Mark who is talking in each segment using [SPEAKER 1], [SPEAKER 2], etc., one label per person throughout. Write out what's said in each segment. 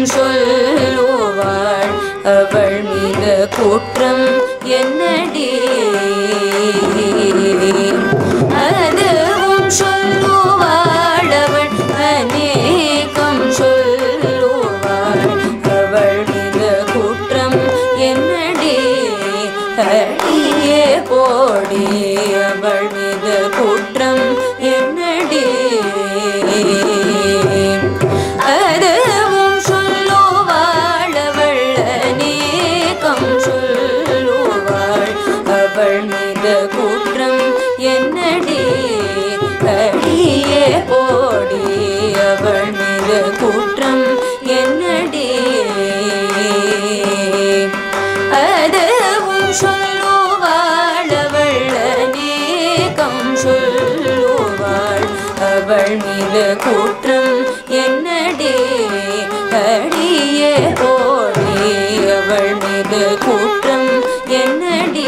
[SPEAKER 1] சொல்லுவாள் அவள் மீது குற்றம் என்னடி அதுவும் சொல்லுவாள் அவள் அநேகம் சொல்லுவாள் அவள் மீது குற்றம் என்னடி அடியே போடி அவள் மீது குற்றம் என்னடி அதுவும் சொல்லுவாள் அவள் அநேகம் சொல்லுவாள் அவள் மீது குற்றம் என்னடி அடியே போடி அவள் மீது குற்றம் என்னடி அதுவும் சொல்லுவாள் அவள் அநேகம் சொல்லுவாள் அவள் மீது குற்றம் என்னடி அடியே போடி அவள் மீது குற்றம் என்னடி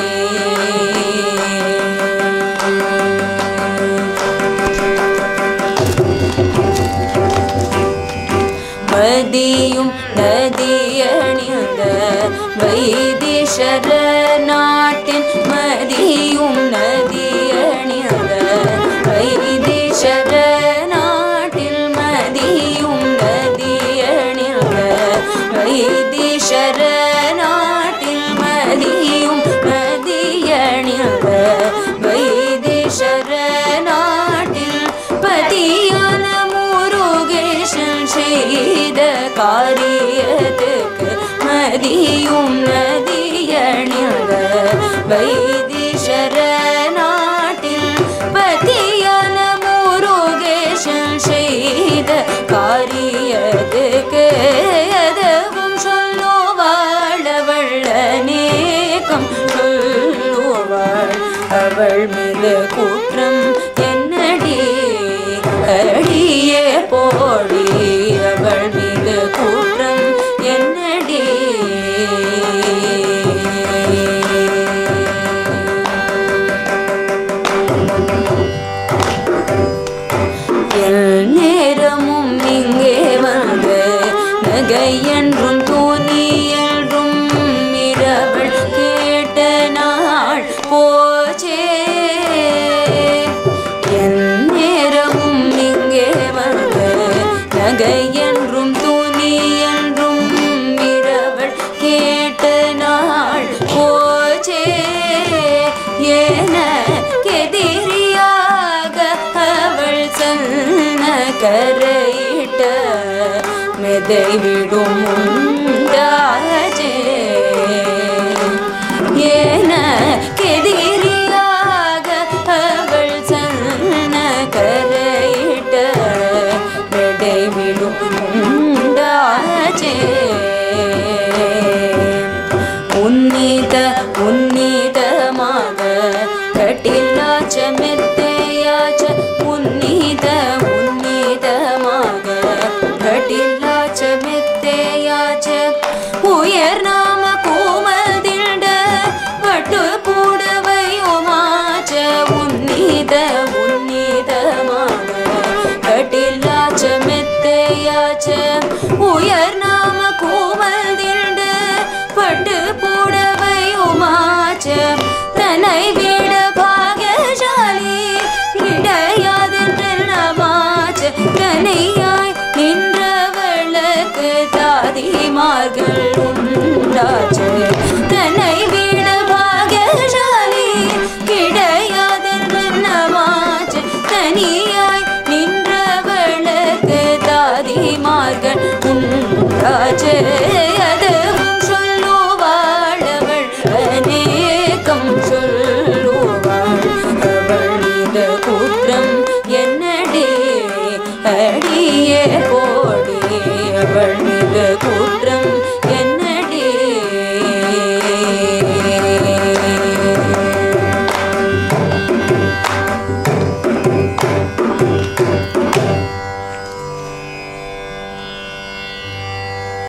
[SPEAKER 1] மதியும் நதியணிந்த வைத்தீஸ்வர நாட்டின் மதியும் நதியணிந்த வைத்தீஸ்வர நாட்டில் மதியும் நதியணிந்த வைத்தீஸ்வர நாட்டில் மதியும் நதியணிந்த வைத்தீஸ்வர நாட்டில் பதியான முருகேசன் செய்த காரியத்துக்கு மதியும் நதியணிந்த வைத்தீஸ்வர நாட்டில் பதியான முருகேசன் செய்த காரியத்துக்கு எதுவும் சொல்லுவாள் அவள் அநேகம் சொல்லுவாள் அவள் மீது குற்றம் என்னடி அடியே போடி அவள் மீது குற்றம் என்னடி எல் நேரமும் இங்கே வந்து நகை என்றும் தூணி என்றும் இரவள் கேட்ட நாள் போச்சே என் நேரமும் இங்கே வந்து நகை என்றும் தூணி என்றும் இரவள் கேட்ட நாள் போச்சே ஏன கெதிரியாக அவள் சொன்ன கரையிட்ட மெதை விடும் உண்டாச்சே ஏன கெதிரியாக அவள் சொன்ன கரையிட்ட மெதை விடும் உண்டாச்சே உன்னித உன்னிதமாக கட்டிலாச்ச மெத்தையாச்ச உன்னித உன்னிதமாக கட்டிலாச்ச மெத்தையாச்ச உயர் நாம கூமதிண்ட பட்டு புடவையுமாச்ச உன்னித உன்னிதமாக கட்டிலாச்ச மெத்தையாச்ச உயர் நாம கூமதிண்ட பட்டு புடவையுமாச்ச தன்னை விட பாகசாலி கிடையாதென்றமாச்ச தனியாய் நின்றவளுக்கு தாதிமார்கள் உண்டாச்சு தன்னை விட பாகசாலி கிடையாதென்றமாச்ச தனியாய் நின்றவளுக்கு தாதிமார்கள் உண்டாச்சு அதுவும் சொல்லுவாள் அவள் அநேகம் சொல்லுவாள் அவள் மீது குற்றம் என்னடி அடியே போடி அவள் மீது குற்றம்